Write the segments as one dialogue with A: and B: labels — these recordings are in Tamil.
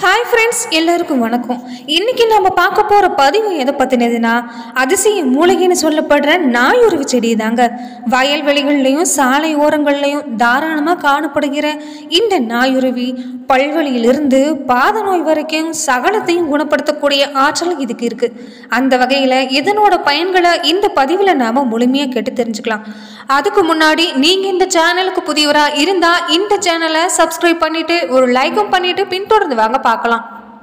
A: ஹாய் ஃப்ரெண்ட்ஸ் எல்லாருக்கும் வணக்கம் இன்னைக்கு நம்ம பார்க்க போற பதிவு எதை பத்தினதுன்னா அதிசய மூலிகைன்னு சொல்லப்படுற நாயுருவி செடி தாங்க வயல்வெளிகள்லையும் சாலை ஓரங்கள்லையும் தாராளமாக காணப்படுகிற இந்த நாயுருவி பல்வழியிலிருந்து பாத நோய் வரைக்கும் சகலத்தையும் குணப்படுத்தக்கூடிய ஆற்றல் இதுக்கு இருக்கு அந்த வகையில் இதனோட பயன்களை இந்த பதிவில் நாம முழுமையாக கேட்டு தெரிஞ்சுக்கலாம் அதுக்கு முன்னாடி நீங்க இந்த சேனலுக்கு புதியவரா இருந்தா இந்த சேனலை சப்ஸ்கிரைப் பண்ணிட்டு ஒரு லைக்கும் பண்ணிட்டு பின்தொடர்ந்து வாங்க பார்க்கலாம்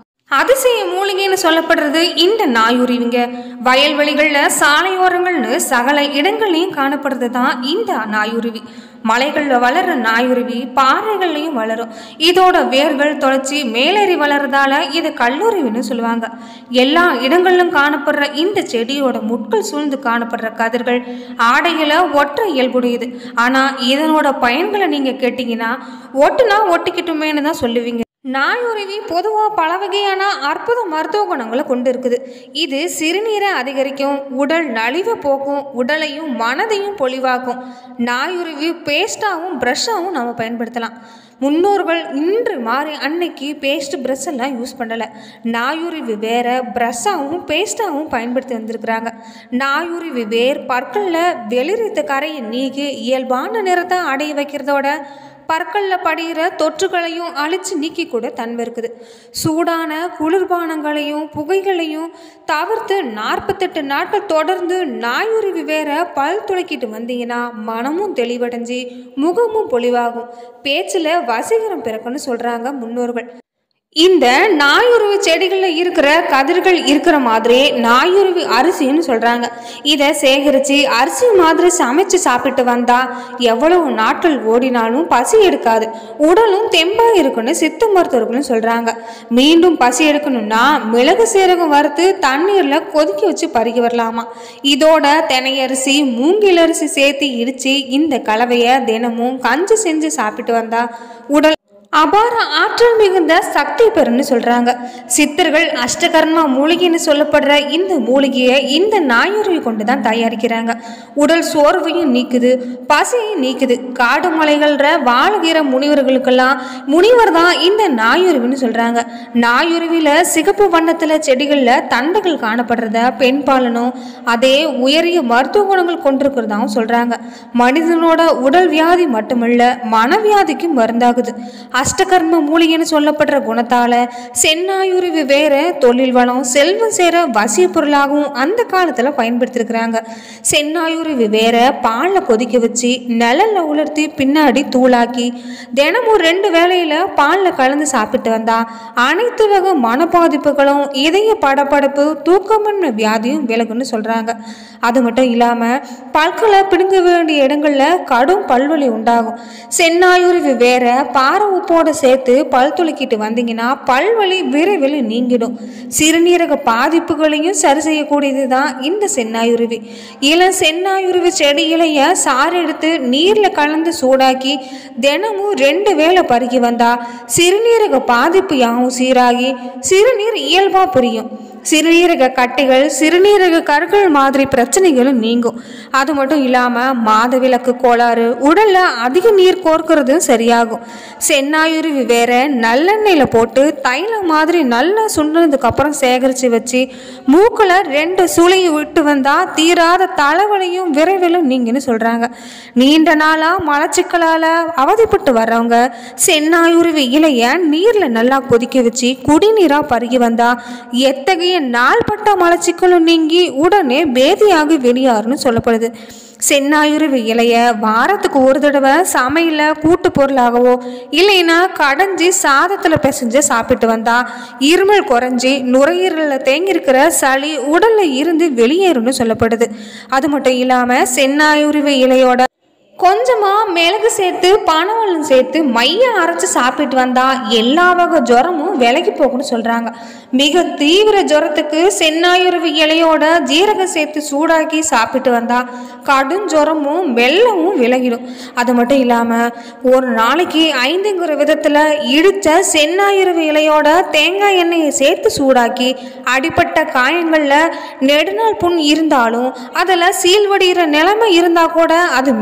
A: அதிசய மூலிகைன்னு சொல்லப்படுறது இந்த நாயுருவிங்க வயல்வெளிகளில் சாலையோரங்கள்னு சகல இடங்கள்லையும் காணப்படுறது தான் இந்த நாயுருவி மலைகளில் வளர்ற நாயுருவி பாறைகள்லையும் வளரும் இதோட வேர்கள் தொலைச்சி மேலேறி வளர்றதால இது கல்லூரிவின்னு சொல்லுவாங்க எல்லா இடங்களிலும் காணப்படுற இந்த செடியோட முட்கள் சூழ்ந்து காணப்படுற கதிர்கள் ஆடைகளை ஒற்ற இயல்புடையது ஆனால் இதனோட பயன்களை நீங்கள் கேட்டிங்கன்னா ஒட்டுனா ஒட்டிக்கிட்டுமேன்னு தான் சொல்லுவீங்க நாயுருவி பொதுவாக பல வகையான அற்புத மருத்துவ குணங்களை கொண்டு இருக்குது இது சிறுநீரை அதிகரிக்கும் உடல் நலிவை போக்கும் உடலையும் மனதையும் பொலிவாக்கும் நாயுருவி பேஸ்ட்டாகவும் ப்ரஷ்ஷாகவும் நம்ம பயன்படுத்தலாம் முன்னோர்கள் இன்று மாறி அன்னைக்கு பேஸ்ட் ப்ரஷ் எல்லாம் யூஸ் பண்ணலை நாயுருவி வேற ப்ரஷ்ஷாகவும் பேஸ்ட்டாகவும் பயன்படுத்தி வந்திருக்கிறாங்க நாயுருவி வேர் பற்களில் வெளிரித்த கரையை நீக்கி இயல்பான நிறத்தை அடைய வைக்கிறதோட பற்களில் படிகிற தொற்றுகளையும் அழிச்சு நீக்கி கூட தன்மை இருக்குது சூடான குளிர்பானங்களையும் புகைகளையும் தவிர்த்து நாற்பத்தெட்டு நாட்கள் தொடர்ந்து நாயுருவி வேற பல் துளைக்கிட்டு வந்தீங்கன்னா மனமும் தெளிவடைஞ்சு முகமும் பொலிவாகும் பேச்சில் வசீகரம் பிறக்குன்னு சொல்கிறாங்க முன்னோர்கள் இந்த நாயுருவி செடிகளில் இருக்கிற கதிர்கள் இருக்கிற மாதிரி நாயுருவி அரிசின்னு சொல்கிறாங்க இதை சேகரித்து அரிசி மாதிரி சமைச்சு சாப்பிட்டு வந்தால் எவ்வளவு நாட்கள் ஓடினாலும் பசி எடுக்காது உடலும் தெம்பாக இருக்குன்னு சித்த மருத்துவர்களும் சொல்கிறாங்க மீண்டும் பசி எடுக்கணும்னா மிளகு சீரகம் வறுத்து தண்ணீரில் கொதிக்க வச்சு பருகி வரலாமா இதோட தினையரிசி மூங்கில் அரிசி சேர்த்து இடித்து இந்த கலவையை தினமும் கஞ்சி செஞ்சு சாப்பிட்டு வந்தா உடல் அபார ஆற்றல் மிகுந்த சக்தி பெறுன்னு சொல்றாங்க சித்தர்கள் அஷ்டகர்மா மூலிகைன்னு சொல்லப்படுற இந்த மூலிகையை இந்த நாயுருவி கொண்டு தான் தயாரிக்கிறாங்க உடல் சோர்வையும் நீக்குது பசியும் நீக்குது காடு மலைகள்ற வாழுகிற முனிவர்களுக்கெல்லாம் முனிவர் தான் இந்த நாயுருவின்னு சொல்றாங்க நாயுருவில சிகப்பு வண்ணத்துல செடிகள்ல தண்டுகள் காணப்படுறத பெண் பாலனும் அதே உயரிய மருத்துவ குணங்கள் கொண்டிருக்கிறதாவும் சொல்றாங்க மனிதனோட உடல் வியாதி மட்டுமல்ல மனவியாதிக்கும் மருந்தாகுது அஷ்டகர்ம மூலிகைன்னு சொல்லப்படுற குணத்தால சென்னாயுருவி வேற தொழில் வளம் செல்வம் சேர வசிய பொருளாகவும் அந்த காலத்துல பயன்படுத்திருக்கிறாங்க சென்னாயுருவி வேற பாலில் கொதிக்க வச்சு நிழல்ல உலர்த்தி பின்னாடி தூளாக்கி தினமும் ரெண்டு வேளையில பாலில் கலந்து சாப்பிட்டு வந்தா அனைத்து வகை மன பாதிப்புகளும் இதய படபடப்பு தூக்கமின்மை வியாதியும் விலகுன்னு சொல்றாங்க அது மட்டும் இல்லாம பல்களை பிடுங்க வேண்டிய இடங்கள்ல கடும் பல்வலி உண்டாகும் சென்னாயுருவி வேற பாறை உப்போட சேர்த்து பல் துளக்கிட்டு வந்தீங்கன்னா பல்வலி விரைவில் நீங்கிடும் சிறுநீரக பாதிப்புகளையும் சரி செய்யக்கூடியது தான் இந்த சென்னாயுருவி இளம் சென்னாயுருவி செடி இலைய சாறு எடுத்து நீரில் கலந்து சூடாக்கி தினமும் ரெண்டு வேளை பருகி வந்தா சிறுநீரக பாதிப்பு யாவும் சீராகி சிறுநீர் இயல்பா புரியும் சிறுநீரக கட்டிகள் சிறுநீரக கற்கள் மாதிரி பிரச்சனைகளும் நீங்கும் அது மட்டும் இல்லாமல் மாதவிலக்கு கோளாறு உடலில் அதிக நீர் கோர்க்கறதும் சரியாகும் சென்னாயுருவி வேற நல்லெண்ணெயில் போட்டு தைலம் மாதிரி நல்லா சுண்டினதுக்கு அப்புறம் சேகரித்து வச்சு மூக்கில் ரெண்டு சுளையை விட்டு வந்தால் தீராத தலைவலியும் விரைவிலும் நீங்கன்னு சொல்கிறாங்க நீண்ட நாளாக மலச்சிக்கலால் அவதிப்பட்டு வர்றவங்க சென்னாயுருவி இலைய நீரில் நல்லா கொதிக்க வச்சு குடிநீராக பருகி வந்தால் எத்தகைய நாள்பட்ட மலச்சிக்கலும் நீங்கி உடனே பேதியாகி வெளியாறுன்னு சொல்லப்படுது சென்னாயுருவி இலைய வாரத்துக்கு ஒரு தடவை சமையலில் கூட்டு பொருளாகவோ இல்லைன்னா கடைஞ்சி சாதத்தில் பிசைஞ்சு சாப்பிட்டு வந்தா இருமல் குறைஞ்சி நுரையீரலில் தேங்கியிருக்கிற சளி உடலில் இருந்து வெளியேறும்னு சொல்லப்படுது அது மட்டும் இல்லாமல் சென்னாயுருவி இலையோட கொஞ்சமாக மிளகு சேர்த்து பனவெல்லம் சேர்த்து மையம் அரைச்சி சாப்பிட்டு வந்தால் எல்லா வகை ஜுரமும் விலகி போகும்னு சொல்கிறாங்க மிக தீவிர ஜுரத்துக்கு சென்னாயுருவி இலையோட ஜீரகம் சேர்த்து சூடாக்கி சாப்பிட்டு வந்தால் கடும் ஜுரமும் வெள்ளமும் விலகிடும் அது மட்டும் இல்லாமல் ஒரு நாளைக்கு ஐந்துங்கிற விதத்தில் இடித்த சென்னாயுருவி இலையோட தேங்காய் எண்ணெயை சேர்த்து சூடாக்கி அடிப்பட்ட காயங்களில் நெடுநாள் புண் இருந்தாலும் அதில் சீல்வடிகிற நிலைமை இருந்தால் கூட அது மேலே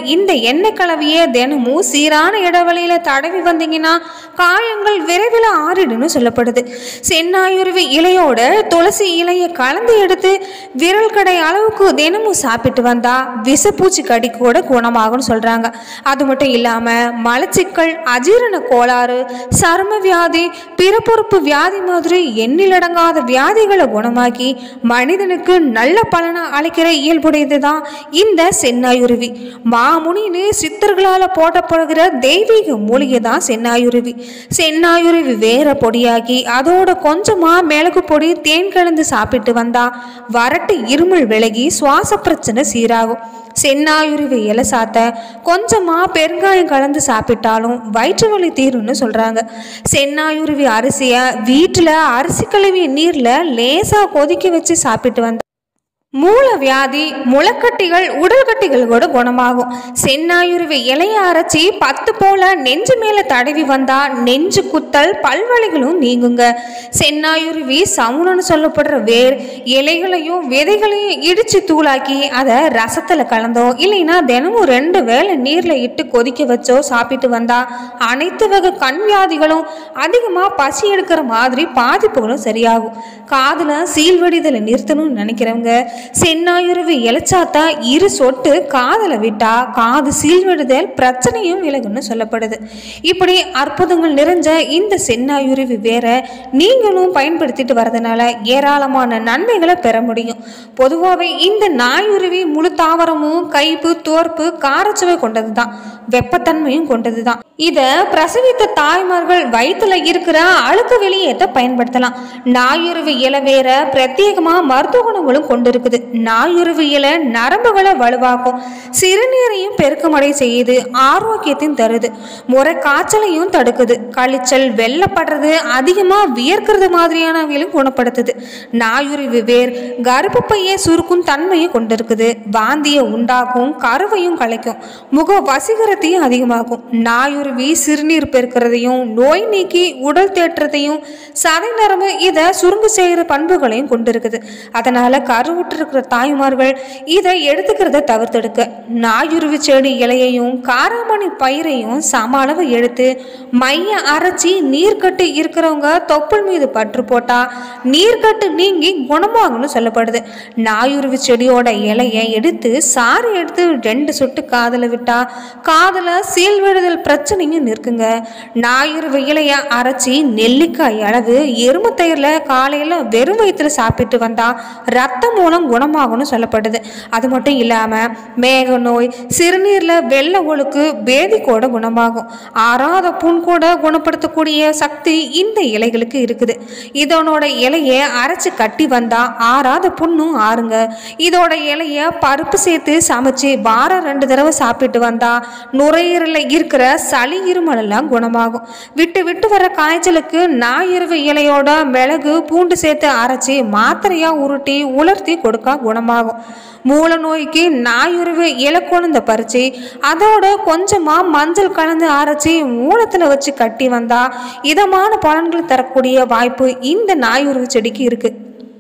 A: இந்த எண்ணெய் கலவையை தினமும் சீரான இடைவெளியில தடவி வந்தீங்கன்னா காயங்கள் விரைவில் ஆறிடுன்னு சொல்லப்படுது சென்னாயுருவி இலையோட துளசி இலையை கலந்து எடுத்து விரல் கடை அளவுக்கு தினமும் சாப்பிட்டு வந்தா விஷப்பூச்சி கடி கூட குணமாகும்னு சொல்றாங்க அது மட்டும் இல்லாம மலச்சிக்கல் அஜீரண கோளாறு சரும வியாதி பிறப்புறுப்பு வியாதி மாதிரி எண்ணிலடங்காத வியாதிகளை குணமாக்கி மனிதனுக்கு நல்ல பலனை அளிக்கிற இயல்புடையது தான் இந்த சென்னாயுருவி மாமுனின்னு சித்தர்களால் போட்டப்படுகிற தெய்வீக மூலிகை தான் சென்னாயுருவி சென்னாயுருவி வேற பொடியாக்கி அதோட கொஞ்சமா மிளகு பொடி தேன் கலந்து சாப்பிட்டு வந்தா வறட்டு இருமல் விலகி சுவாச பிரச்சனை சீராகும் சென்னாயுருவி இலை சாத்த கொஞ்சமா பெருங்காயம் கலந்து சாப்பிட்டாலும் வயிற்று வலி தீரும்னு சொல்றாங்க சென்னாயுருவி அரிசியை வீட்டில் அரிசி கழுவிய நீர்ல லேசா கொதிக்க வச்சு சாப்பிட்டு வந்தா மூல வியாதி முளைக்கட்டிகள் உடல்கட்டிகள் கூட குணமாகும் சென்னாயுருவி இலைய அரைச்சி பத்து போல நெஞ்சு மேல தடவி வந்தா நெஞ்சு குத்தல் பல்வலிகளும் நீங்குங்க சென்னாயுருவி சவுனன்னு சொல்லப்படுற வேர் இலைகளையும் விதைகளையும் இடிச்சு தூளாக்கி அதை ரசத்துல கலந்தோ இல்லைன்னா தினமும் ரெண்டு வேளை நீர்ல இட்டு கொதிக்க வச்சோ சாப்பிட்டு வந்தா அனைத்து வகை கண் வியாதிகளும் அதிகமா பசி எடுக்கிற மாதிரி பாதிப்புகளும் சரியாகும் காதுல சீல்வடிதலை நிறுத்தணும்னு நினைக்கிறவங்க சென்னாயுருவி இலைச்சாத்தா இரு சொட்டு காதல விட்டா காது சீல்விடுதல் பிரச்சனையும் விலகுன்னு சொல்லப்படுது இப்படி அற்புதங்கள் நிறைஞ்ச இந்த சென்னாயுருவி வேற நீங்களும் பயன்படுத்திட்டு வரதுனால ஏராளமான நன்மைகளை பெற முடியும் பொதுவாகவே இந்த நாயுருவி முழு தாவரமும் கைப்பு தோற்பு காரச்சுவை கொண்டது தான் வெப்பத்தன்மையும் கொண்டது தான் இதை பிரசவித்த தாய்மார்கள் வயிற்றுல இருக்கிற அழுக்கு வெளியேற்ற பயன்படுத்தலாம் நாயுருவி இலை வேற பிரத்யேகமா மருத்துவ குணங்களும் கொண்டு இருக்குது நாயுருவி இலை நரம்புகளை வலுவாக்கும் சிறுநீரையும் பெருக்கமடை செய்யுது ஆரோக்கியத்தையும் தருது முறை காய்ச்சலையும் தடுக்குது கழிச்சல் வெள்ளப்படுறது அதிகமா வியர்க்கிறது மாதிரியானவங்களும் குணப்படுத்துது நாயுருவி வேர் கர்ப்பப்பையை சுருக்கும் தன்மையை கொண்டிருக்குது வாந்தியை உண்டாக்கும் கருவையும் கலைக்கும் முக வசீகரத்தையும் அதிகமாக்கும் நாயுருவி சிறுநீர் பெருக்கிறதையும் நோய் நீக்கி உடல் தேற்றத்தையும் சதை நரம்பு இதை சுருங்கு செய்கிற பண்புகளையும் கொண்டிருக்குது அதனால கருவுற்றிருக்கிற தாய்மார்கள் இதை எடுத்துக்கிறத தவிர்த்தெடுக்க நாயுருவி செடி இலையையும் காராமணி பயிரையும் சம அளவு எடுத்து மைய அரைச்சி நீர்க்கட்டு இருக்கிறவங்க தொப்புள் மீது பற்று போட்டா நீர்க்கட்டு நீங்கி குணமாகும்னு சொல்லப்படுது நாயுருவி செடியோட இலையை எடுத்து சாறு எடுத்து ரெண்டு சொட்டு காதில் விட்டா காதில் சீல் விடுதல் பிரச்சனையும் நிற்குங்க நாயுருவி இலையை அரைச்சி நெல்லிக்காய் அளவு எருமை தயிரில் காலையில் வெறும் வயிற்றுல சாப்பிட்டு வந்தா ரத்தம் மூலம் குணமாகும்னு சொல்லப்படுது அது மட்டும் இல்லாமல் மேக நோய் சிறுநீரில் வெள்ளை ஒழுக்கு பேதி கூட குணமாகும் ஆறாத புண் கூட குணப்படுத்தக்கூடிய சக்தி இந்த இலைகளுக்கு இருக்குது இதனோட இலையை அரைச்சு கட்டி வந்தா ஆறாத புண்ணும் ஆறுங்க இதோட இலைய பருப்பு சேர்த்து சமைச்சு வாரம் ரெண்டு தடவை சாப்பிட்டு வந்தா நுரையீரலில் இருக்கிற சளி இருமல் எல்லாம் குணமாகும் விட்டு விட்டு வர காய்ச்சலுக்கு ஞாயிறு இலையோட மிளகு பூண்டு சேர்த்து அரைச்சி மாத்திரையா உருட்டி உலர்த்தி கொடுக்க குணமாகும் மூல நோய்க்கு நாயுருவு இலக்குழந்த பறிச்சு அதோட கொஞ்சமா மஞ்சள் கலந்து அரைச்சி மூலத்துல வச்சு கட்டி வந்தா இதமான பலன்கள் தரக்கூடிய வாய்ப்பு இந்த நாயுருவு செடிக்கு இருக்கு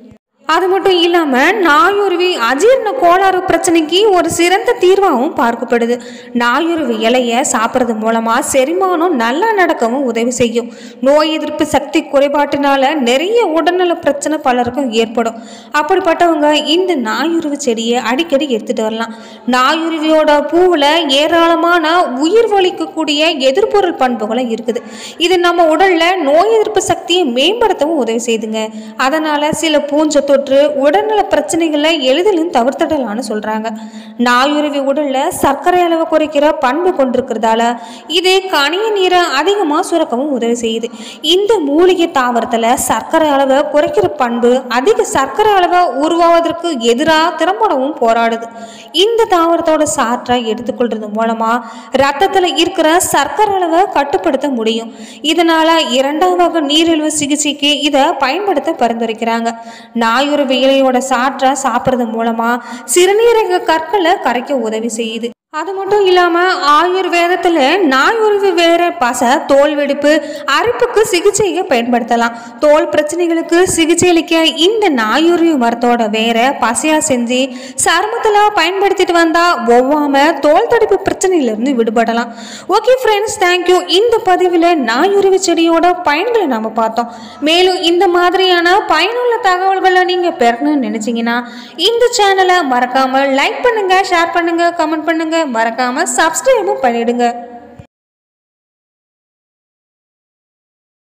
A: அது மட்டும் இல்லாமல் நாயுருவி அஜீரண கோளாறு பிரச்சனைக்கு ஒரு சிறந்த தீர்வாகவும் பார்க்கப்படுது நாயுருவி இலையை சாப்பிட்றது மூலமாக செரிமானம் நல்லா நடக்கவும் உதவி செய்யும் நோய் எதிர்ப்பு சக்தி குறைபாட்டினால நிறைய உடல்நல பிரச்சனை பலருக்கும் ஏற்படும் அப்படிப்பட்டவங்க இந்த நாயுருவி செடியை அடிக்கடி எடுத்துட்டு வரலாம் நாயுருவியோட பூவில் ஏராளமான உயிர் வலிக்கக்கூடிய எதிர்பொருள் பண்புகளும் இருக்குது இது நம்ம உடல்ல நோய் எதிர்ப்பு சக்தியை மேம்படுத்தவும் உதவி செய்யுதுங்க அதனால சில பூஞ்சை தொற்று உடல்நல பிரச்சனைகளை எளிதிலும் தவிர்த்திடலாம்னு சொல்றாங்க நாயுருவி உடல்ல சர்க்கரை அளவை குறைக்கிற பண்பு கொண்டிருக்கிறதால இது கனிய நீரை அதிகமாக சுரக்கவும் உதவி செய்யுது இந்த மூலிகை தாவரத்துல சர்க்கரை அளவை குறைக்கிற பண்பு அதிக சர்க்கரை அளவை உருவாவதற்கு எதிராக திறம்படவும் போராடுது இந்த தாவரத்தோட சாற்றை எடுத்துக்கொள்றது மூலமா ரத்தத்துல இருக்கிற சர்க்கரை அளவை கட்டுப்படுத்த முடியும் இதனால இரண்டாம் வகை நீரிழிவு சிகிச்சைக்கு இதை பயன்படுத்த பரிந்துரைக்கிறாங்க நாயுருவி இலையோட சாற்றை சாப்பிட்றது மூலமா சிறுநீரக கற்களை கரைக்க உதவி செய்யுது அது மட்டும் இல்லாமல் ஆயுர்வேதத்தில் நாயுருவி வேற பச தோல் வெடிப்பு அரிப்புக்கு சிகிச்சையை பயன்படுத்தலாம் தோல் பிரச்சனைகளுக்கு சிகிச்சை அளிக்க இந்த நாயுருவி மரத்தோட வேற பசையாக செஞ்சு சருமத்தில் பயன்படுத்திட்டு வந்தால் ஒவ்வாம தோல் தடிப்பு பிரச்சனையிலிருந்து விடுபடலாம் ஓகே ஃப்ரெண்ட்ஸ் தேங்க்யூ இந்த பதிவில் நாயுருவி செடியோட பயன்களை நாம் பார்த்தோம் மேலும் இந்த மாதிரியான பயனுள்ள தகவல்களை நீங்கள் பெறணும்னு நினச்சிங்கன்னா இந்த சேனலை மறக்காமல் லைக் பண்ணுங்கள் ஷேர் பண்ணுங்கள் கமெண்ட் பண்ணுங்கள் மறக்காமல் சப்ஸ்கிரைபும் பண்ணிடுங்க